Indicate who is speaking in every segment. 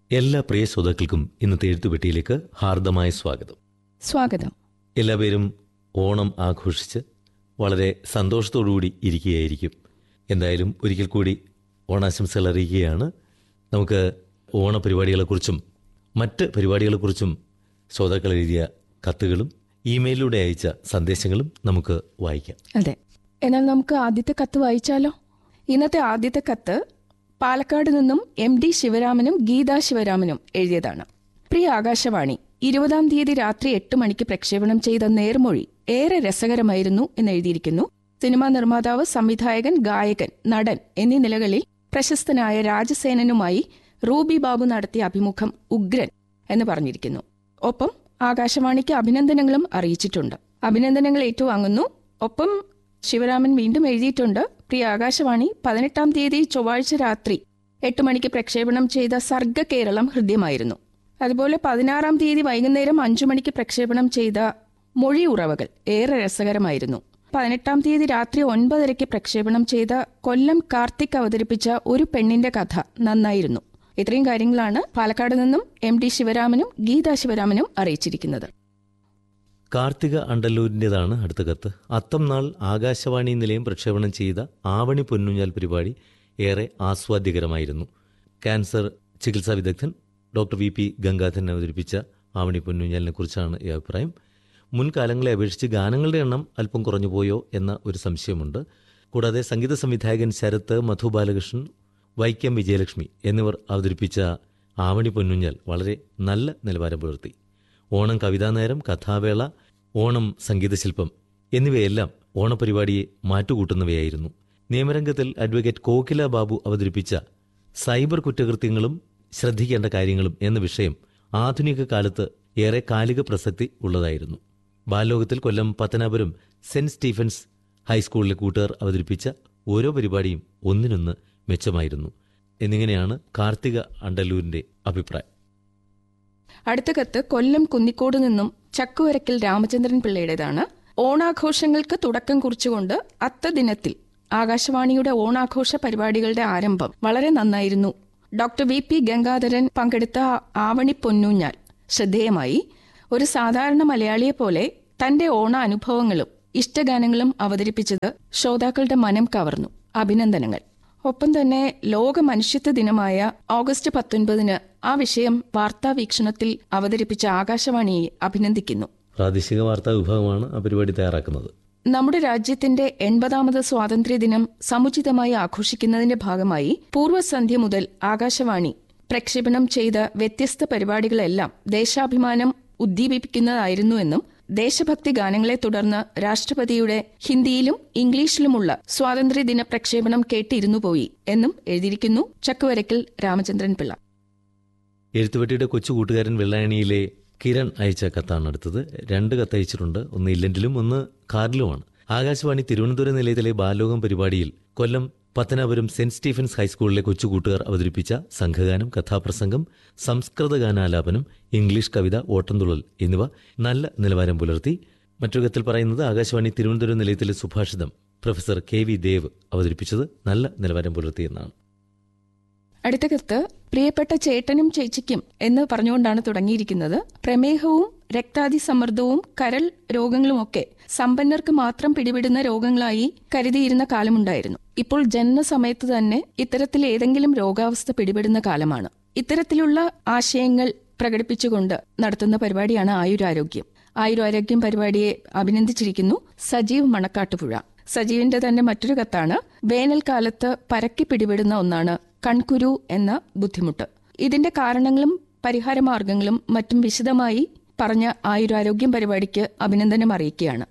Speaker 1: എല്ലാ പ്രിയ ശ്രോതാക്കൾക്കും ഇന്നത്തെ എഴുത്തുപെട്ടിയിലേക്ക് ഹാർദമായ സ്വാഗതം
Speaker 2: സ്വാഗതം
Speaker 1: എല്ലാവരും ഓണം ആഘോഷിച്ച് വളരെ സന്തോഷത്തോടുകൂടി ഇരിക്കുകയായിരിക്കും എന്തായാലും ഒരിക്കൽ കൂടി ഓണാശംസകൾ അറിയിക്കുകയാണ് നമുക്ക് ഓണപരിപാടികളെക്കുറിച്ചും മറ്റ് പരിപാടികളെക്കുറിച്ചും ശ്രോതാക്കൾ എഴുതിയ കത്തുകളും ഇമെയിലിലൂടെ അയച്ച സന്ദേശങ്ങളും നമുക്ക് വായിക്കാം
Speaker 2: അതെ എന്നാൽ നമുക്ക് ആദ്യത്തെ കത്ത് വായിച്ചാലോ ഇന്നത്തെ ആദ്യത്തെ കത്ത് പാലക്കാട് നിന്നും എം ഡി ശിവരാമനും ഗീതാ ശിവരാമനും എഴുതിയതാണ് പ്രിയ ആകാശവാണി ഇരുപതാം തീയതി രാത്രി എട്ട് മണിക്ക് പ്രക്ഷേപണം ചെയ്ത നേർമൊഴി ഏറെ രസകരമായിരുന്നു എന്ന് എഴുതിയിരിക്കുന്നു സിനിമാ നിർമ്മാതാവ് സംവിധായകൻ ഗായകൻ നടൻ എന്നീ നിലകളിൽ പ്രശസ്തനായ രാജസേനനുമായി റൂബി ബാബു നടത്തിയ അഭിമുഖം ഉഗ്രൻ എന്ന് പറഞ്ഞിരിക്കുന്നു ഒപ്പം ആകാശവാണിക്ക് അഭിനന്ദനങ്ങളും അറിയിച്ചിട്ടുണ്ട് അഭിനന്ദനങ്ങൾ ഏറ്റുവാങ്ങുന്നു ഒപ്പം ശിവരാമൻ വീണ്ടും എഴുതിയിട്ടുണ്ട് പ്രിയ ആകാശവാണി പതിനെട്ടാം തീയതി ചൊവ്വാഴ്ച രാത്രി എട്ട് മണിക്ക് പ്രക്ഷേപണം ചെയ്ത സർഗ കേരളം ഹൃദ്യമായിരുന്നു അതുപോലെ പതിനാറാം തീയതി വൈകുന്നേരം അഞ്ചു മണിക്ക് പ്രക്ഷേപണം ചെയ്ത മൊഴി ഉറവകൾ ഏറെ രസകരമായിരുന്നു പതിനെട്ടാം തീയതി രാത്രി ഒൻപതരയ്ക്ക് പ്രക്ഷേപണം ചെയ്ത കൊല്ലം കാർത്തിക് അവതരിപ്പിച്ച ഒരു പെണ്ണിന്റെ കഥ നന്നായിരുന്നു ഇത്രയും കാര്യങ്ങളാണ് പാലക്കാട് നിന്നും എം ഡി ശിവരാമനും ഗീതാ ശിവരാമനും അറിയിച്ചിരിക്കുന്നത്
Speaker 1: കാർത്തിക അണ്ടല്ലൂരിൻ്റെതാണ് അടുത്ത കത്ത് അത്തം നാൾ ആകാശവാണി നിലയം പ്രക്ഷേപണം ചെയ്ത ആവണി പൊന്നുഞ്ഞാൽ പരിപാടി ഏറെ ആസ്വാദ്യകരമായിരുന്നു ക്യാൻസർ ചികിത്സാ വിദഗ്ധൻ ഡോക്ടർ വി പി ഗംഗാധരൻ അവതരിപ്പിച്ച ആവണി പൊന്നുഞ്ഞാലിനെ കുറിച്ചാണ് ഈ അഭിപ്രായം മുൻകാലങ്ങളെ അപേക്ഷിച്ച് ഗാനങ്ങളുടെ എണ്ണം അല്പം കുറഞ്ഞുപോയോ എന്ന ഒരു സംശയമുണ്ട് കൂടാതെ സംഗീത സംവിധായകൻ ശരത്ത് മധു ബാലകൃഷ്ണൻ വൈക്കം വിജയലക്ഷ്മി എന്നിവർ അവതരിപ്പിച്ച ആവണി പൊന്നുഞ്ഞാൽ വളരെ നല്ല നിലവാരം പുലർത്തി ഓണം കവിതാ നേരം കഥാവേള ഓണം സംഗീതശില്പം എന്നിവയെല്ലാം ഓണപരിപാടിയെ മാറ്റുകൂട്ടുന്നവയായിരുന്നു നിയമരംഗത്തിൽ അഡ്വക്കേറ്റ് കോകില ബാബു അവതരിപ്പിച്ച സൈബർ കുറ്റകൃത്യങ്ങളും ശ്രദ്ധിക്കേണ്ട കാര്യങ്ങളും എന്ന വിഷയം ആധുനിക കാലത്ത് ഏറെ കാലിക പ്രസക്തി ഉള്ളതായിരുന്നു ബാലലോകത്തിൽ കൊല്ലം പത്തനാപുരം സെന്റ് സ്റ്റീഫൻസ് ഹൈസ്കൂളിലെ കൂട്ടുകാർ അവതരിപ്പിച്ച ഓരോ പരിപാടിയും ഒന്നിനൊന്ന് മെച്ചമായിരുന്നു എന്നിങ്ങനെയാണ് കാർത്തിക അണ്ടല്ലൂരിന്റെ അഭിപ്രായം
Speaker 2: അടുത്ത കത്ത് കൊല്ലം കുന്നിക്കോട് നിന്നും ചക്കുവരക്കൽ രാമചന്ദ്രൻ പിള്ളയുടേതാണ് ഓണാഘോഷങ്ങൾക്ക് തുടക്കം കുറിച്ചുകൊണ്ട് അത്ത ദിനത്തിൽ ആകാശവാണിയുടെ ഓണാഘോഷ പരിപാടികളുടെ ആരംഭം വളരെ നന്നായിരുന്നു ഡോക്ടർ വി പി ഗംഗാധരൻ പങ്കെടുത്ത ആവണി പൊന്നൂഞ്ഞാൽ ശ്രദ്ധേയമായി ഒരു സാധാരണ മലയാളിയെ പോലെ തന്റെ ഓണ അനുഭവങ്ങളും ഇഷ്ടഗാനങ്ങളും അവതരിപ്പിച്ചത് ശ്രോതാക്കളുടെ മനം കവർന്നു അഭിനന്ദനങ്ങൾ ഒപ്പം തന്നെ ലോക മനുഷ്യത്വ ദിനമായ ഓഗസ്റ്റ് പത്തൊൻപതിന് ആ വിഷയം വാർത്താ വീക്ഷണത്തിൽ അവതരിപ്പിച്ച ആകാശവാണിയെ അഭിനന്ദിക്കുന്നു
Speaker 1: പ്രാദേശിക വാർത്താ വിഭാഗമാണ് ആ പരിപാടി തയ്യാറാക്കുന്നത്
Speaker 2: നമ്മുടെ രാജ്യത്തിന്റെ എൺപതാമത് സ്വാതന്ത്ര്യദിനം സമുചിതമായി ആഘോഷിക്കുന്നതിന്റെ ഭാഗമായി പൂർവ്വസന്ധ്യ മുതൽ ആകാശവാണി പ്രക്ഷേപണം ചെയ്ത വ്യത്യസ്ത പരിപാടികളെല്ലാം ദേശാഭിമാനം ഉദ്ദീപിപ്പിക്കുന്നതായിരുന്നുവെന്നും ദേശഭക്തി ഗാനങ്ങളെ തുടർന്ന് രാഷ്ട്രപതിയുടെ ഹിന്ദിയിലും ഇംഗ്ലീഷിലുമുള്ള സ്വാതന്ത്ര്യദിന പ്രക്ഷേപണം കേട്ടിരുന്നു പോയി എന്നും എഴുതിയിരിക്കുന്നു ചക്കുവരക്കൽ രാമചന്ദ്രൻ പിള്ള
Speaker 1: എഴുത്തുപെട്ടിയുടെ കൊച്ചു കൂട്ടുകാരൻ വെള്ളായണിയിലെ കിരൺ അയച്ച കത്താണ് അടുത്തത് രണ്ട് കത്തയച്ചിട്ടുണ്ട് ഒന്ന് ഇല്ലന്റിലും ഒന്ന് കാറിലുമാണ് ആകാശവാണി തിരുവനന്തപുരം നിലയത്തിലെ ബാലോകം പരിപാടിയിൽ കൊല്ലം പത്തനാപുരം സെന്റ് സ്റ്റീഫൻസ് ഹൈസ്കൂളിലെ കൊച്ചു കൂട്ടുകാർ അവതരിപ്പിച്ച സംഘഗാനം കഥാപ്രസംഗം സംസ്കൃത ഗാനാലാപനം ഇംഗ്ലീഷ് കവിത ഓട്ടംതുള്ളൽ എന്നിവ നല്ല നിലവാരം പുലർത്തി മറ്റൊരു കത്തിൽ പറയുന്നത് ആകാശവാണി തിരുവനന്തപുരം നിലയത്തിലെ സുഭാഷിതം പ്രൊഫസർ കെ വി ദേവ് അവതരിപ്പിച്ചത് നല്ല നിലവാരം പുലർത്തിയെന്നാണ്
Speaker 2: അടുത്ത കത്ത് പ്രിയപ്പെട്ട ചേട്ടനും ചേച്ചിക്കും എന്ന് പറഞ്ഞുകൊണ്ടാണ് തുടങ്ങിയിരിക്കുന്നത് പ്രമേഹവും രക്താതിസമ്മർദ്ദവും കരൾ രോഗങ്ങളുമൊക്കെ സമ്പന്നർക്ക് മാത്രം പിടിപെടുന്ന രോഗങ്ങളായി കരുതിയിരുന്ന കാലമുണ്ടായിരുന്നു ഇപ്പോൾ ജനനസമയത്ത് തന്നെ ഇത്തരത്തിൽ ഏതെങ്കിലും രോഗാവസ്ഥ പിടിപെടുന്ന കാലമാണ് ഇത്തരത്തിലുള്ള ആശയങ്ങൾ പ്രകടിപ്പിച്ചുകൊണ്ട് നടത്തുന്ന പരിപാടിയാണ് ആയുരാരോഗ്യം ആയുരാരോഗ്യം പരിപാടിയെ അഭിനന്ദിച്ചിരിക്കുന്നു സജീവ് മണക്കാട്ടുപുഴ സജീവിന്റെ തന്നെ മറ്റൊരു കത്താണ് വേനൽക്കാലത്ത് പരക്കി പിടിപെടുന്ന ഒന്നാണ് കൺകുരു എന്ന ബുദ്ധിമുട്ട് ഇതിന്റെ കാരണങ്ങളും പരിഹാരമാർഗങ്ങളും മറ്റും വിശദമായി പറഞ്ഞ ആയുരാരോഗ്യം പരിപാടിക്ക് അഭിനന്ദനം അറിയിക്കുകയാണ്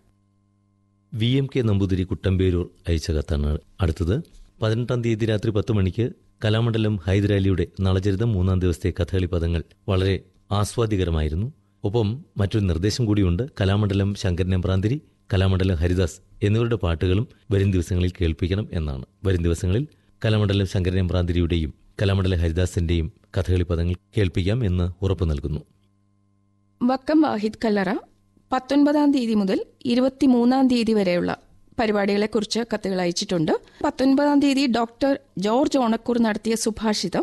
Speaker 1: V M K Namboothiri Kuttamperoor അയച്ച കത്താണ് അടുത്തത് പതിനെട്ടാം തീയതി രാത്രി പത്ത് മണിക്ക് കലാമണ്ഡലം ഹൈദരാലിയുടെ നളചരിതം മൂന്നാം ദിവസത്തെ കഥകളി പദങ്ങൾ വളരെ ആസ്വാദികരമായിരുന്നു ഒപ്പം മറ്റൊരു നിർദ്ദേശം കൂടിയുണ്ട് കലാമണ്ഡലം ശങ്കരനെമ്പ്രാന്തിരി കലാമണ്ഡലം ഹരിദാസ് എന്നിവരുടെ പാട്ടുകളും വരും ദിവസങ്ങളിൽ കേൾപ്പിക്കണം എന്നാണ് വരും ദിവസങ്ങളിൽ കലാമണ്ഡലം ശങ്കരനെമ്പ്രാന്തിരിയുടെയും കലാമണ്ഡലം ഹരിദാസിന്റെയും കഥകളി പദങ്ങൾ കേൾപ്പിക്കാം എന്ന് ഉറപ്പു നൽകുന്നു
Speaker 2: വക്കം വാഹിദ് കല്ലറ പത്തൊൻപതാം തീയതി മുതൽ ഇരുപത്തിമൂന്നാം തീയതി വരെയുള്ള പരിപാടികളെക്കുറിച്ച് കത്തുകൾ അയച്ചിട്ടുണ്ട് പത്തൊൻപതാം തീയതി ഡോക്ടർ ജോർജ് ഓണക്കൂർ നടത്തിയ സുഭാഷിതം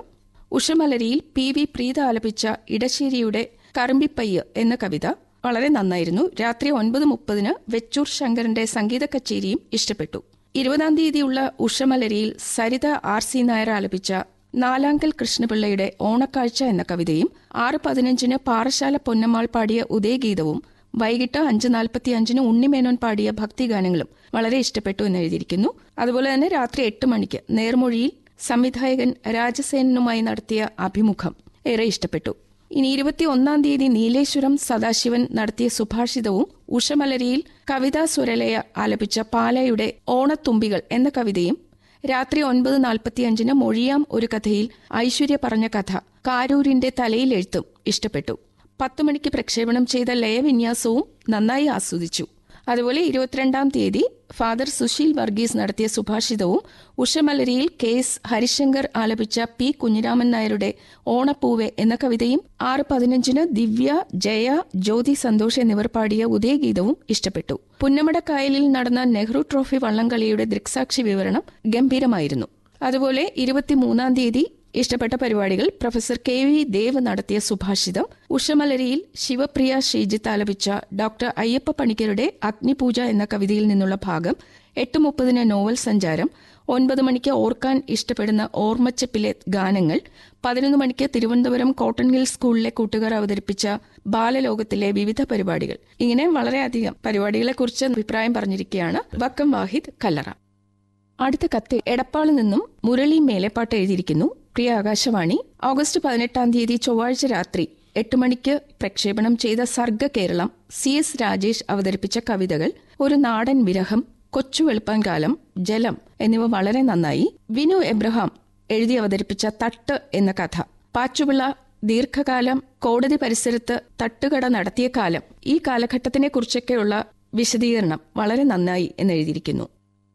Speaker 2: ഉഷമലരിയിൽ പി വി പ്രീത ആലപിച്ച ഇടശ്ശേരിയുടെ കറുമ്പിപ്പയ്യ് എന്ന കവിത വളരെ നന്നായിരുന്നു രാത്രി ഒൻപത് മുപ്പതിന് വെച്ചൂർ ശങ്കരന്റെ സംഗീത കച്ചേരിയും ഇഷ്ടപ്പെട്ടു ഇരുപതാം തീയതിയുള്ള ഉഷമലരിയിൽ സരിത ആർ സി നായർ ആലപിച്ച നാലാങ്കൽ കൃഷ്ണപിള്ളയുടെ ഓണക്കാഴ്ച എന്ന കവിതയും ആറ് പതിനഞ്ചിന് പാറശാല പൊന്നമ്മാൾ പാടിയ ഉദയഗീതവും വൈകിട്ട് അഞ്ച് നാൽപ്പത്തി അഞ്ചിന് ഉണ്ണിമേനോൻ പാടിയ ഭക്തിഗാനങ്ങളും വളരെ ഇഷ്ടപ്പെട്ടു എന്ന് എഴുതിയിരിക്കുന്നു അതുപോലെ തന്നെ രാത്രി എട്ട് മണിക്ക് നേർമൊഴിയിൽ സംവിധായകൻ രാജസേനനുമായി നടത്തിയ അഭിമുഖം ഏറെ ഇഷ്ടപ്പെട്ടു ഇനി ഇരുപത്തി ഒന്നാം തീയതി നീലേശ്വരം സദാശിവൻ നടത്തിയ സുഭാഷിതവും ഉഷമലരിയിൽ കവിതാ സുരലയ ആലപിച്ച പാലയുടെ ഓണത്തുമ്പികൾ എന്ന കവിതയും രാത്രി ഒൻപത് നാൽപ്പത്തിയഞ്ചിന് മൊഴിയാം ഒരു കഥയിൽ ഐശ്വര്യ പറഞ്ഞ കഥ കാരൂരിന്റെ തലയിൽ എഴുത്തും ഇഷ്ടപ്പെട്ടു പത്തു മണിക്ക് പ്രക്ഷേപണം ചെയ്ത ലയവിന്യാസവും നന്നായി ആസ്വദിച്ചു അതുപോലെ ഇരുപത്തിരണ്ടാം തീയതി ഫാദർ സുശീൽ വർഗീസ് നടത്തിയ സുഭാഷിതവും ഉഷമലരിയിൽ കെ എസ് ഹരിശങ്കർ ആലപിച്ച പി കുഞ്ഞിരാമൻ നായരുടെ ഓണപ്പൂവെ എന്ന കവിതയും ആറ് പതിനഞ്ചിന് ദിവ്യ ജയ ജ്യോതി സന്തോഷ് എന്നിവർ പാടിയ ഉദയഗീതവും ഇഷ്ടപ്പെട്ടു പുന്നമടക്കായലിൽ നടന്ന നെഹ്റു ട്രോഫി വള്ളംകളിയുടെ ദൃക്സാക്ഷി വിവരണം ഗംഭീരമായിരുന്നു അതുപോലെ ഇരുപത്തിമൂന്നാം തീയതി ഇഷ്ടപ്പെട്ട പരിപാടികൾ പ്രൊഫസർ കെ വി ദേവ് നടത്തിയ സുഭാഷിതം ഉഷമലരിയിൽ ശിവപ്രിയ ശ്രീജിത്ത് ആലപിച്ച ഡോക്ടർ അയ്യപ്പ പണിക്കരുടെ അഗ്നിപൂജ എന്ന കവിതയിൽ നിന്നുള്ള ഭാഗം എട്ട് മുപ്പതിന് നോവൽ സഞ്ചാരം ഒൻപത് മണിക്ക് ഓർക്കാൻ ഇഷ്ടപ്പെടുന്ന ഓർമ്മച്ചപ്പിലെ ഗാനങ്ങൾ പതിനൊന്ന് മണിക്ക് തിരുവനന്തപുരം കോട്ടൺ ഹിൽ സ്കൂളിലെ കൂട്ടുകാർ അവതരിപ്പിച്ച ബാലലോകത്തിലെ വിവിധ പരിപാടികൾ ഇങ്ങനെ വളരെയധികം പരിപാടികളെക്കുറിച്ച് അഭിപ്രായം പറഞ്ഞിരിക്കുകയാണ് വക്കം വാഹിദ് കല്ലറ അടുത്ത കത്ത് എടപ്പാളിൽ നിന്നും മുരളി മേലെപ്പാട്ട് എഴുതിയിരിക്കുന്നു പ്രിയ ആകാശവാണി ഓഗസ്റ്റ് പതിനെട്ടാം തീയതി ചൊവ്വാഴ്ച രാത്രി എട്ട് മണിക്ക് പ്രക്ഷേപണം ചെയ്ത സർഗ കേരളം സി എസ് രാജേഷ് അവതരിപ്പിച്ച കവിതകൾ ഒരു നാടൻ വിരഹം കൊച്ചു വെളുപ്പാൻകാലം ജലം എന്നിവ വളരെ നന്നായി വിനു എബ്രഹാം എഴുതി അവതരിപ്പിച്ച തട്ട് എന്ന കഥ പാച്ചുപിള്ള ദീർഘകാലം കോടതി പരിസരത്ത് തട്ടുകട നടത്തിയ കാലം ഈ കാലഘട്ടത്തിനെ കുറിച്ചൊക്കെയുള്ള വിശദീകരണം വളരെ നന്നായി എന്നെഴുതിയിരിക്കുന്നു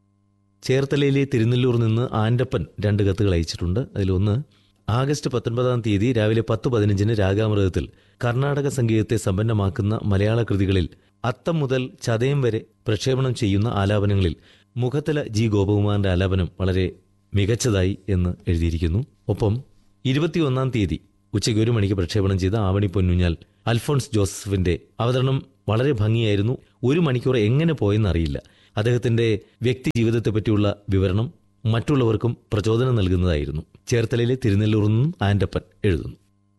Speaker 1: ചേർത്തലയിലെ തിരുനെല്ലൂർ നിന്ന് ആൻഡപ്പൻ രണ്ട് കത്തുകൾ അയച്ചിട്ടുണ്ട് അതിലൊന്ന് ആഗസ്റ്റ് പത്തൊൻപതാം തീയതി രാവിലെ പത്ത് പതിനഞ്ചിന് രാഗാമൃതത്തിൽ കർണാടക സംഗീതത്തെ സമ്പന്നമാക്കുന്ന മലയാള കൃതികളിൽ അത്തം മുതൽ ചതയം വരെ പ്രക്ഷേപണം ചെയ്യുന്ന ആലാപനങ്ങളിൽ മുഖത്തല ജി ഗോപകുമാറിന്റെ ആലാപനം വളരെ മികച്ചതായി എന്ന് എഴുതിയിരിക്കുന്നു ഒപ്പം ഇരുപത്തിയൊന്നാം തീയതി ഉച്ചയ്ക്ക് ഒരു മണിക്ക് പ്രക്ഷേപണം ചെയ്ത ആവണി പൊന്നുഞ്ഞാൽ അൽഫോൺസ് ജോസഫിന്റെ അവതരണം വളരെ ഭംഗിയായിരുന്നു ഒരു മണിക്കൂർ എങ്ങനെ പോയെന്നറിയില്ല അദ്ദേഹത്തിന്റെ വ്യക്തി ജീവിതത്തെ പറ്റിയുള്ള വിവരണം മറ്റുള്ളവർക്കും പ്രചോദനം നൽകുന്നതായിരുന്നു ചേർത്തലയിലെ തിരുനെല്ലൂർ നിന്നും ആൻഡപ്പൻ എഴുതുന്നു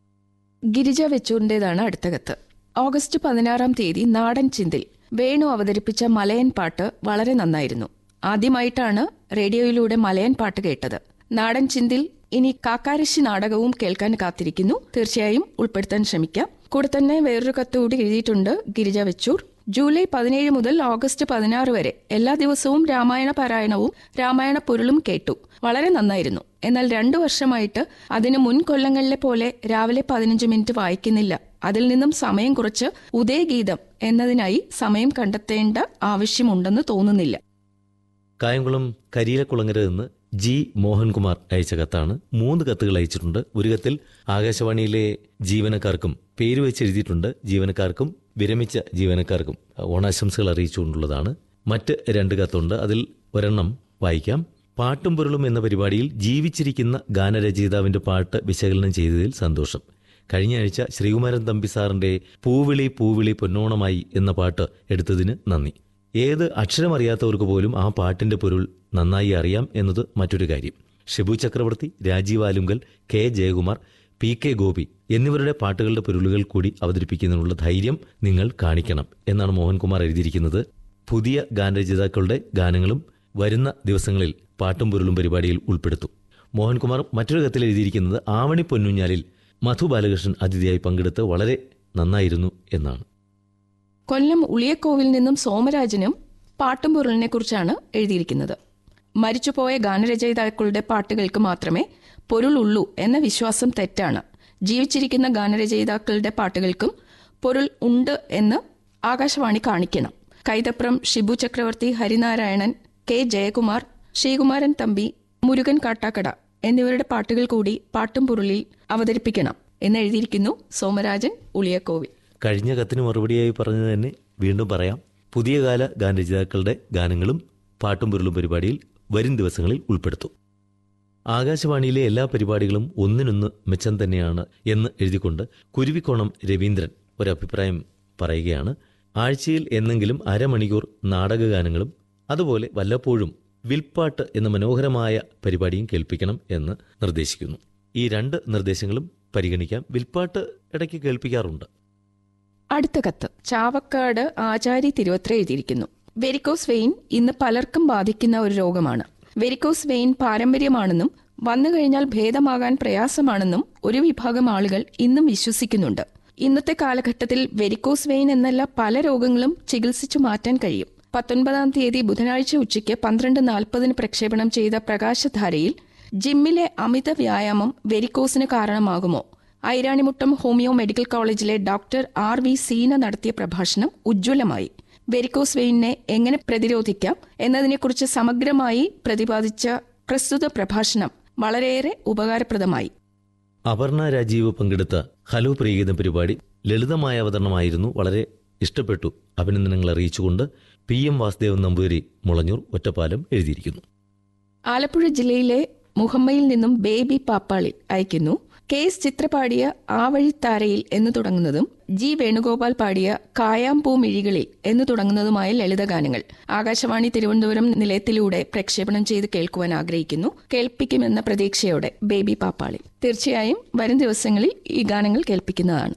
Speaker 2: ഗിരിജ വെച്ചൂരിന്റേതാണ് അടുത്ത കത്ത് ഓഗസ്റ്റ് പതിനാറാം തീയതി നാടൻ ചിന്തിൽ വേണു അവതരിപ്പിച്ച മലയൻ പാട്ട് വളരെ നന്നായിരുന്നു ആദ്യമായിട്ടാണ് റേഡിയോയിലൂടെ മലയൻ പാട്ട് കേട്ടത് നാടൻ ചിന്തിൽ ഇനി കാക്കാരശി നാടകവും കേൾക്കാൻ കാത്തിരിക്കുന്നു തീർച്ചയായും ഉൾപ്പെടുത്താൻ ശ്രമിക്കാം കൂടെ തന്നെ വേറൊരു കത്ത് കൂടി എഴുതിയിട്ടുണ്ട് ഗിരിജ വെച്ചൂർ ജൂലൈ പതിനേഴ് മുതൽ ഓഗസ്റ്റ് പതിനാറ് വരെ എല്ലാ ദിവസവും രാമായണ പാരായണവും രാമായണ പൊരുളും കേട്ടു വളരെ നന്നായിരുന്നു എന്നാൽ രണ്ടു വർഷമായിട്ട് അതിന് മുൻ കൊല്ലങ്ങളിലെ പോലെ രാവിലെ പതിനഞ്ച് മിനിറ്റ് വായിക്കുന്നില്ല അതിൽ നിന്നും സമയം കുറച്ച് ഉദയഗീതം എന്നതിനായി സമയം കണ്ടെത്തേണ്ട ആവശ്യമുണ്ടെന്ന് തോന്നുന്നില്ല
Speaker 1: കായംകുളം കരിയിലക്കുളങ്ങര നിന്ന് ജി മോഹൻകുമാർ അയച്ച കത്താണ് മൂന്ന് കത്തുകൾ അയച്ചിട്ടുണ്ട് ഒരു കത്തിൽ ആകാശവാണിയിലെ ജീവനക്കാർക്കും പേര് വെച്ച് എഴുതിയിട്ടുണ്ട് ജീവനക്കാർക്കും വിരമിച്ച ജീവനക്കാർക്കും ഓണാശംസകൾ അറിയിച്ചുകൊണ്ടുള്ളതാണ് മറ്റ് രണ്ട് കത്തുണ്ട് അതിൽ ഒരെണ്ണം വായിക്കാം പാട്ടും പൊരുളും എന്ന പരിപാടിയിൽ ജീവിച്ചിരിക്കുന്ന ഗാനരചയിതാവിന്റെ പാട്ട് വിശകലനം ചെയ്തതിൽ സന്തോഷം കഴിഞ്ഞ ആഴ്ച ശ്രീകുമാരൻ തമ്പി സാറിന്റെ പൂവിളി പൂവിളി പൊന്നോണമായി എന്ന പാട്ട് എടുത്തതിന് നന്ദി ഏത് അക്ഷരമറിയാത്തവർക്ക് പോലും ആ പാട്ടിന്റെ പൊരുൾ നന്നായി അറിയാം എന്നത് മറ്റൊരു കാര്യം Shibu Chakravarthy Rajeev Alunkal K Jayakumar P K Gopi എന്നിവരുടെ പാട്ടുകളുടെ പൊരുളുകൾ കൂടി അവതരിപ്പിക്കുന്നതിനുള്ള ധൈര്യം നിങ്ങൾ കാണിക്കണം എന്നാണ് മോഹൻകുമാർ എഴുതിയിരിക്കുന്നത് പുതിയ ഗാനരചയിതാക്കളുടെ ഗാനങ്ങളും വരുന്ന ദിവസങ്ങളിൽ പാട്ടും പൊരുളും പരിപാടിയിൽ ഉൾപ്പെടുത്തും മോഹൻകുമാർ മറ്റൊരു കത്തിൽ എഴുതിയിരിക്കുന്നത് ആവണി പൊന്നുഞ്ഞാലിൽ മധു ബാലകൃഷ്ണൻ അതിഥിയായി പങ്കെടുത്ത് വളരെ നന്നായിരുന്നു എന്നാണ്
Speaker 2: കൊല്ലം ഉളിയക്കോവിൽ നിന്നും സോമരാജനും പാട്ടും പൊരുളിനെ കുറിച്ചാണ് എഴുതിയിരിക്കുന്നത് മരിച്ചുപോയ ഗാനരചയിതാക്കളുടെ പാട്ടുകൾക്ക് മാത്രമേ പൊരുളുള്ളൂ എന്ന വിശ്വാസം തെറ്റാണ് ജീവിച്ചിരിക്കുന്ന ഗാനരചയിതാക്കളുടെ പാട്ടുകൾക്കും പൊരുൾ ഉണ്ട് എന്ന് ആകാശവാണി കാണിക്കണം കൈതപ്രം ഷിബു ചക്രവർത്തി ഹരിനാരായണൻ കെ ജയകുമാർ ശ്രീകുമാരൻ തമ്പി മുരുകൻ കാട്ടാക്കട എന്നിവരുടെ പാട്ടുകൾ കൂടി പാട്ടും പൊരുളിൽ അവതരിപ്പിക്കണം എന്ന് എഴുതിയിരിക്കുന്നു സോമരാജൻ ഉളിയക്കോവിൽ
Speaker 1: കഴിഞ്ഞ കത്തിന് മറുപടിയായി പറഞ്ഞത് തന്നെ വീണ്ടും പറയാം പുതിയ കാല ഗാനരചയിതാക്കളുടെ ഗാനങ്ങളും പാട്ടും പൊരുളും പരിപാടിയിൽ വരും ദിവസങ്ങളിൽ ഉൾപ്പെടുത്തും ആകാശവാണിയിലെ എല്ലാ പരിപാടികളും ഒന്നിനൊന്ന് മെച്ചം തന്നെയാണ് എന്ന് എഴുതിക്കൊണ്ട് കുരുവിക്കോണം രവീന്ദ്രൻ ഒരഭിപ്രായം പറയുകയാണ് ആഴ്ചയിൽ എന്നെങ്കിലും അരമണിക്കൂർ നാടകഗാനങ്ങളും അതുപോലെ വല്ലപ്പോഴും വിൽപ്പാട്ട് എന്ന മനോഹരമായ പരിപാടിയും കേൾപ്പിക്കണം എന്ന് നിർദ്ദേശിക്കുന്നു ഈ രണ്ട് നിർദ്ദേശങ്ങളും പരിഗണിക്കാം വിൽപ്പാട്ട് ഇടയ്ക്ക് കേൾപ്പിക്കാറുണ്ട്
Speaker 2: അടുത്ത കത്ത് ചാവക്കാട് ആചാരി തിരുവത്ര എഴുതിയിരിക്കുന്നു വെരിക്കോസ് വെയിൻ ഇന്ന് പലർക്കും ബാധിക്കുന്ന ഒരു രോഗമാണ് വെരിക്കോസ് വെയിൻ പാരമ്പര്യമാണെന്നും വന്നു കഴിഞ്ഞാൽ ഭേദമാകാൻ പ്രയാസമാണെന്നും ഒരു വിഭാഗം ആളുകൾ ഇന്നും വിശ്വസിക്കുന്നുണ്ട് ഇന്നത്തെ കാലഘട്ടത്തിൽ വെരിക്കോസ് വെയിൻ എന്നല്ല പല രോഗങ്ങളും ചികിത്സിച്ചു മാറ്റാൻ കഴിയും പത്തൊൻപതാം തീയതി ബുധനാഴ്ച ഉച്ചയ്ക്ക് പന്ത്രണ്ട് നാൽപ്പതിന് പ്രക്ഷേപണം ചെയ്ത പ്രകാശധാരയിൽ ജിമ്മിലെ അമിത വ്യായാമം വെരിക്കോസിന് കാരണമാകുമോ ഐരാണിമുട്ടം ഹോമിയോ മെഡിക്കൽ കോളേജിലെ ഡോക്ടർ ആർ വി സീന നടത്തിയ പ്രഭാഷണം ഉജ്ജ്വലമായി വെരിക്കോസ് വെയിനെ എങ്ങനെ പ്രതിരോധിക്കാം എന്നതിനെക്കുറിച്ച് സമഗ്രമായി പ്രതിപാദിച്ച പ്രസ്തുത പ്രഭാഷണം വളരെയേറെ ഉപകാരപ്രദമായി
Speaker 1: അപർണ രാജീവ് പങ്കെടുത്ത ഹലോ പ്രിയഗീതം പരിപാടി ലളിതമായ അവതരണമായിരുന്നു വളരെ ഇഷ്ടപ്പെട്ടു അഭിനന്ദനങ്ങൾ അറിയിച്ചുകൊണ്ട് പി എം വാസുദേവൻ നമ്പൂതിരി മുളഞ്ഞൂർ ഒറ്റപ്പാലം എഴുതിയിരിക്കുന്നു
Speaker 2: ആലപ്പുഴ ജില്ലയിലെ മുഹമ്മയിൽ നിന്നും ബേബി പാപ്പാളിൽ അയക്കുന്നു കെ എസ് ചിത്ര പാടിയ ആ വഴിത്താരയിൽ എന്ന് തുടങ്ങുന്നതും ജി വേണുഗോപാൽ പാടിയ കായാമ്പൂ മിഴികളിൽ എന്ന് തുടങ്ങുന്നതുമായ ലളിതഗാനങ്ങൾ ആകാശവാണി തിരുവനന്തപുരം നിലയത്തിലൂടെ പ്രക്ഷേപണം ചെയ്ത് കേൾക്കുവാൻ ആഗ്രഹിക്കുന്നു കേൾപ്പിക്കുമെന്ന പ്രതീക്ഷയോടെ ബേബി പാപ്പാളി തീർച്ചയായും വരും ദിവസങ്ങളിൽ ഈ ഗാനങ്ങൾ കേൾപ്പിക്കുന്നതാണ്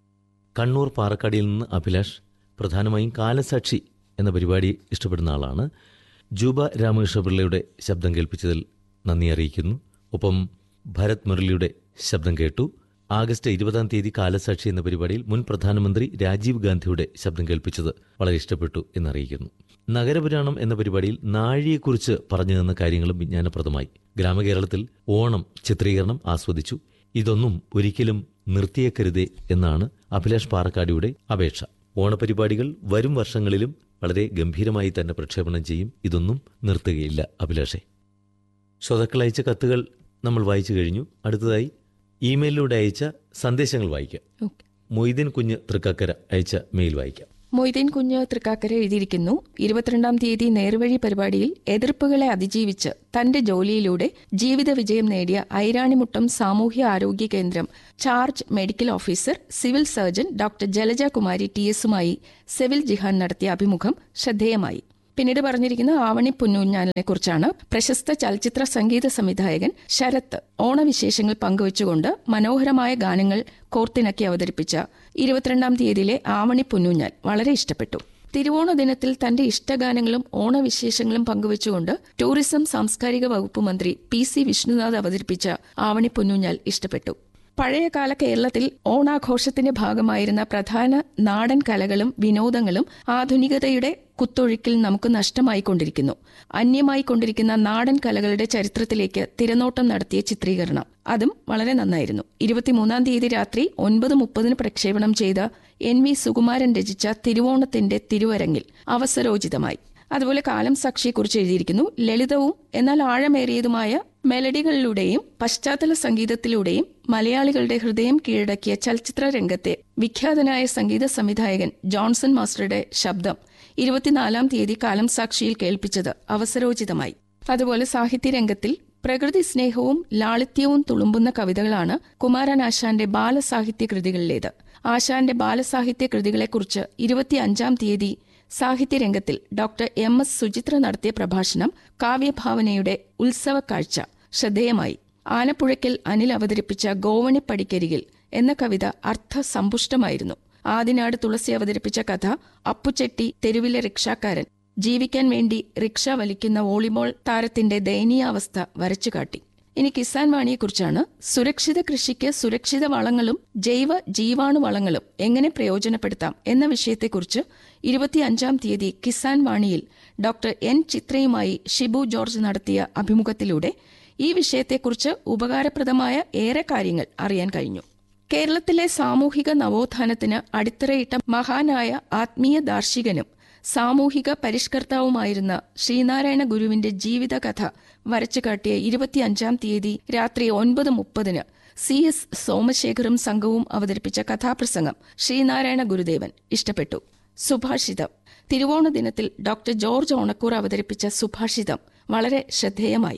Speaker 1: കണ്ണൂർ പാറക്കാടിയിൽ നിന്ന് അഭിലാഷ് പ്രധാനമായും കാലസാക്ഷി എന്ന പരിപാടി ഇഷ്ടപ്പെടുന്ന ആളാണ് ജൂബ രാമകൃഷ്ണപിള്ളയുടെ ശബ്ദം കേൾപ്പിച്ചതിൽ നന്ദി അറിയിക്കുന്നു ഒപ്പം ഭരത് മുരളിയുടെ ശബ്ദം കേട്ടു ആഗസ്റ്റ് ഇരുപതാം തീയതി കാലസാക്ഷി എന്ന പരിപാടിയിൽ മുൻ പ്രധാനമന്ത്രി രാജീവ് ഗാന്ധിയുടെ ശബ്ദം കേൾപ്പിച്ചത് വളരെ ഇഷ്ടപ്പെട്ടു എന്നറിയിക്കുന്നു നഗരപുരാണം എന്ന പരിപാടിയിൽ നാഴിയെക്കുറിച്ച് പറഞ്ഞു തന്ന കാര്യങ്ങളും വിജ്ഞാനപ്രദമായി ഗ്രാമകേരളത്തിൽ ഓണം ചിത്രീകരണം ആസ്വദിച്ചു ഇതൊന്നും ഒരിക്കലും നിർത്തിയേക്കരുതേ എന്നാണ് അഭിലാഷ് പാറക്കാടിയുടെ അപേക്ഷ ഓണപരിപാടികൾ വരും വർഷങ്ങളിലും വളരെ ഗംഭീരമായി തന്നെ പ്രക്ഷേപണം ചെയ്യും ഇതൊന്നും നിർത്തുകയില്ല അഭിലാഷെ ശ്രോതാക്കൾ അയച്ച കത്തുകൾ നമ്മൾ വായിച്ചു കഴിഞ്ഞു അടുത്തതായി ഇമെയിലിലൂടെ അയച്ച സന്ദേശങ്ങൾ വായിക്കാം
Speaker 2: ഓക്കെ
Speaker 1: മൊയ്തീൻ കുഞ്ഞ് തൃക്കക്കര അയച്ച മെയിൽ വായിക്കാം
Speaker 2: മൊയ്തീൻ കുഞ്ഞ് തൃക്കാക്കര എഴുതിയിരിക്കുന്നു ഇരുപത്തിരണ്ടാം തീയതി നേർവഴി പരിപാടിയിൽ എതിർപ്പുകളെ അതിജീവിച്ച് തന്റെ ജോലിയിലൂടെ ജീവിത വിജയം നേടിയ ഐരാണിമുട്ടം സാമൂഹ്യ ആരോഗ്യ കേന്ദ്രം charge medical officer civil surgeon doctor Jalaja Kumari T എസുമായി സെവിൽ ജിഹാൻ നടത്തിയ അഭിമുഖം ശ്രദ്ധേയമായി പിന്നീട് പറഞ്ഞിരിക്കുന്ന ആവണി പുന്നൂഞ്ഞാലിനെ കുറിച്ചാണ് പ്രശസ്ത ചലച്ചിത്ര സംഗീത സംവിധായകൻ ശരത്ത് ഓണവിശേഷങ്ങൾ പങ്കുവച്ചുകൊണ്ട് മനോഹരമായ ഗാനങ്ങൾ കോർത്തിണക്കി അവതരിപ്പിച്ച ഇരുപത്തിരണ്ടാം തീയതിയിലെ ആവണി പുന്നൂഞ്ഞാൽ വളരെ ഇഷ്ടപ്പെട്ടു തിരുവോണ ദിനത്തിൽ തന്റെ ഇഷ്ടഗാനങ്ങളും ഓണവിശേഷങ്ങളും പങ്കുവച്ചുകൊണ്ട് ടൂറിസം സാംസ്കാരിക വകുപ്പ് മന്ത്രി പി സി വിഷ്ണുനാഥ് അവതരിപ്പിച്ച ആവണി പൊന്നൂഞ്ഞാൽ ഇഷ്ടപ്പെട്ടു പഴയകാല കേരളത്തിൽ ഓണാഘോഷത്തിന്റെ ഭാഗമായിരുന്ന പ്രധാന നാടൻ കലകളും വിനോദങ്ങളും ആധുനികതയുടെ കുത്തൊഴുക്കിൽ നമുക്ക് നഷ്ടമായിക്കൊണ്ടിരിക്കുന്നു അന്യമായിക്കൊണ്ടിരിക്കുന്ന നാടൻ കലകളുടെ ചരിത്രത്തിലേക്ക് തിരനോട്ടം നടത്തിയ ചിത്രീകരണം അതും വളരെ നന്നായിരുന്നു ഇരുപത്തിമൂന്നാം തീയതി രാത്രി ഒൻപത് മുപ്പതിന് പ്രക്ഷേപണം ചെയ്ത എൻ വി സുകുമാരൻ രചിച്ച തിരുവോണത്തിന്റെ തിരുവരങ്ങിൽ അവസരോചിതമായി അതുപോലെ കാലം സാക്ഷിയെക്കുറിച്ച് എഴുതിയിരിക്കുന്നു ലളിതവും എന്നാൽ ആഴമേറിയതുമായ മെലഡികളിലൂടെയും പശ്ചാത്തല സംഗീതത്തിലൂടെയും മലയാളികളുടെ ഹൃദയം കീഴടക്കിയ ചലച്ചിത്ര രംഗത്തെ വിഖ്യാതനായ സംഗീത സംവിധായകൻ ജോൺസൺ മാസ്റ്ററുടെ ശബ്ദം ഇരുപത്തിനാലാം തീയതി കാലം സാക്ഷിയിൽ കേൾപ്പിച്ചത് അവസരോചിതമായി അതുപോലെ സാഹിത്യരംഗത്തിൽ പ്രകൃതി സ്നേഹവും ലാളിത്യവും തുളുമ്പുന്ന കവിതകളാണ് കുമാരൻ ആശാന്റെ ബാലസാഹിത്യ കൃതികളിലേത് ആശാന്റെ ബാലസാഹിത്യ കൃതികളെക്കുറിച്ച് ഇരുപത്തിയഞ്ചാം തീയതി സാഹിത്യരംഗത്തിൽ ഡോക്ടർ എം എസ് സുചിത്ര നടത്തിയ പ്രഭാഷണം കാവ്യഭാവനയുടെ ഉത്സവ കാഴ്ച ശ്രദ്ധേയമായി ആനപ്പുഴയ്ക്കൽ അനിൽ അവതരിപ്പിച്ച ഗോവണി പടിക്കരികിൽ എന്ന കവിത അർത്ഥസമ്പുഷ്ടമായിരുന്നു ആദിനാട് തുളസി അവതരിപ്പിച്ച കഥ അപ്പുചെട്ടി തെരുവിലെ റിക്ഷാക്കാരൻ ജീവിക്കാൻ വേണ്ടി റിക്ഷ വലിക്കുന്ന വോളിബോൾ താരത്തിന്റെ ദയനീയാവസ്ഥ വരച്ചുകാട്ടി ഇനി കിസാൻ വാണിയെക്കുറിച്ചാണ് സുരക്ഷിത കൃഷിക്ക് സുരക്ഷിത വളങ്ങളും ജൈവ ജീവാണു വളങ്ങളും എങ്ങനെ പ്രയോജനപ്പെടുത്താം എന്ന വിഷയത്തെക്കുറിച്ച് ഇരുപത്തിയഞ്ചാം തീയതി കിസാൻ വാണിയിൽ ഡോക്ടർ എൻ ചിത്രയുമായി ഷിബു ജോർജ് നടത്തിയ അഭിമുഖത്തിലൂടെ ഈ വിഷയത്തെക്കുറിച്ച് ഉപകാരപ്രദമായ ഏറെ കാര്യങ്ങൾ അറിയാൻ കഴിഞ്ഞു കേരളത്തിലെ സാമൂഹിക നവോത്ഥാനത്തിന് അടിത്തറയിട്ട മഹാനായ ആത്മീയ ദാർശികനും സാമൂഹിക പരിഷ്കർത്താവുമായിരുന്ന ശ്രീനാരായണ ഗുരുവിന്റെ ജീവിതകഥ വരച്ചുകാട്ടിയ ഇരുപത്തിയഞ്ചാം തീയതി രാത്രി ഒൻപത് മുപ്പതിന് സി എസ് സോമശേഖറും സംഘവും അവതരിപ്പിച്ച കഥാപ്രസംഗം ശ്രീനാരായണ ഗുരുദേവൻ ഇഷ്ടപ്പെട്ടു സുഭാഷിതം തിരുവോണ ദിനത്തിൽ ഡോക്ടർ ജോർജ് ഓണക്കൂർ അവതരിപ്പിച്ച സുഭാഷിതം വളരെ ശ്രദ്ധേയമായി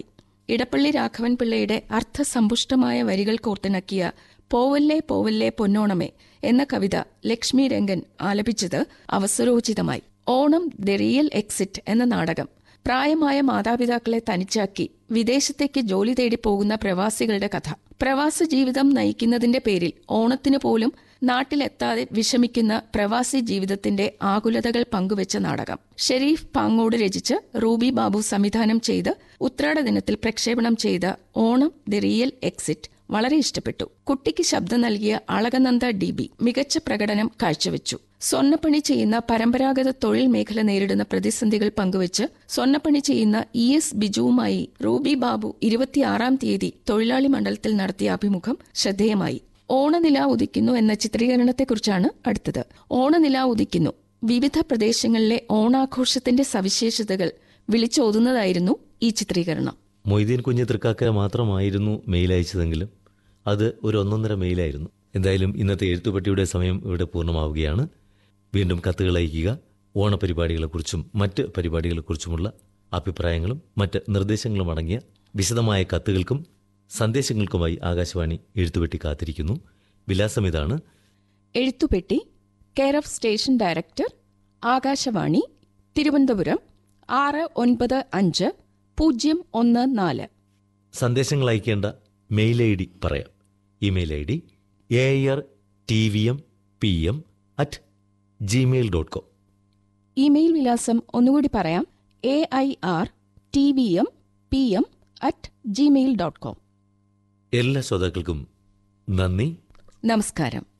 Speaker 2: ഇടപ്പള്ളി രാഘവൻ പിള്ളയുടെ അർത്ഥസമ്പുഷ്ടമായ വരികൾ കോർത്തിണക്കിയ പോവല്ലേ പോവല്ലേ പൊന്നോണമേ എന്ന കവിത ലക്ഷ്മി രംഗൻ ആലപിച്ചത് അവസരോചിതമായി ഓണം ദ റിയൽ എക്സിറ്റ് എന്ന നാടകം പ്രായമായ മാതാപിതാക്കളെ തനിച്ചാക്കി വിദേശത്തേക്ക് ജോലി തേടി പോകുന്ന പ്രവാസികളുടെ കഥ പ്രവാസ ജീവിതം നയിക്കുന്നതിന്റെ പേരിൽ ഓണത്തിനു പോലും നാട്ടിലെത്താതെ വിഷമിക്കുന്ന പ്രവാസി ജീവിതത്തിന്റെ ആകുലതകൾ പങ്കുവച്ച നാടകം ഷെരീഫ് പാങ്ങോട് രചിച്ച് റൂബി ബാബു സംവിധാനം ചെയ്ത് ഉത്രാട ദിനത്തിൽ പ്രക്ഷേപണം ചെയ്ത ഓണം ദി റിയൽ എക്സിറ്റ് വളരെ ഇഷ്ടപ്പെട്ടു കുട്ടിക്ക് ശബ്ദം നൽകിയ അളകനന്ദ ഡി ബി മികച്ച പ്രകടനം കാഴ്ചവെച്ചു സ്വർണ്ണപ്പണി ചെയ്യുന്ന പരമ്പരാഗത തൊഴിൽ മേഖല നേരിടുന്ന പ്രതിസന്ധികൾ പങ്കുവച്ച് സ്വർണ്ണപ്പണി ചെയ്യുന്ന ഇ എസ് ബിജുവുമായി റൂബി ബാബു ഇരുപത്തിയാറാം തീയതി തൊഴിലാളി മണ്ഡലത്തിൽ നടത്തിയ അഭിമുഖം ശ്രദ്ധേയമായി ഓണനില ഉദിക്കുന്നു എന്ന ചിത്രീകരണത്തെക്കുറിച്ചാണ് അടുത്തത് ഓണനില ഉദിക്കുന്നു വിവിധ പ്രദേശങ്ങളിലെ ഓണാഘോഷത്തിന്റെ സവിശേഷതകൾ വിളിച്ചോതുന്നതായിരുന്നു ഈ ചിത്രീകരണം
Speaker 1: മൊയ്തീൻ കുഞ്ഞ് തൃക്കാക്കര മാത്രമായിരുന്നു മെയിൽ അയച്ചതെങ്കിലും അത് ഒരു ഒന്നൊന്നര മെയിലായിരുന്നു എന്തായാലും ഇന്നത്തെ എഴുത്തുപട്ടിയുടെ സമയം ഇവിടെ പൂർണ്ണമാവുകയാണ് വീണ്ടും കത്തുകൾ അയക്കുക ഓണപരിപാടികളെക്കുറിച്ചും മറ്റ് പരിപാടികളെക്കുറിച്ചുമുള്ള അഭിപ്രായങ്ങളും മറ്റ് നിർദ്ദേശങ്ങളും അടങ്ങിയ വിശദമായ കത്തുകൾക്കും സന്ദേശങ്ങൾക്കുമായി ആകാശവാണി എഴുത്തുപെട്ടി കാത്തിരിക്കുന്നു വിലാസം ഇതാണ്
Speaker 2: എഴുത്തുപെട്ടി care of station director Akashvani Thiruvananthapuram ആറ് ഒൻപത് അഞ്ച് പൂജ്യം ഒന്ന് നാല്
Speaker 1: സന്ദേശങ്ങൾ അയക്കേണ്ട മെയിൽ ഐ ഡി പറയാം email I D A R T V M P M at Gmail dot com
Speaker 2: ഇമെയിൽ വിലാസം ഒന്നുകൂടി പറയാം A I R T V M P M at Gmail dot com
Speaker 1: എല്ലാ ശ്രോതാക്കൾക്കും നന്ദി
Speaker 2: നമസ്കാരം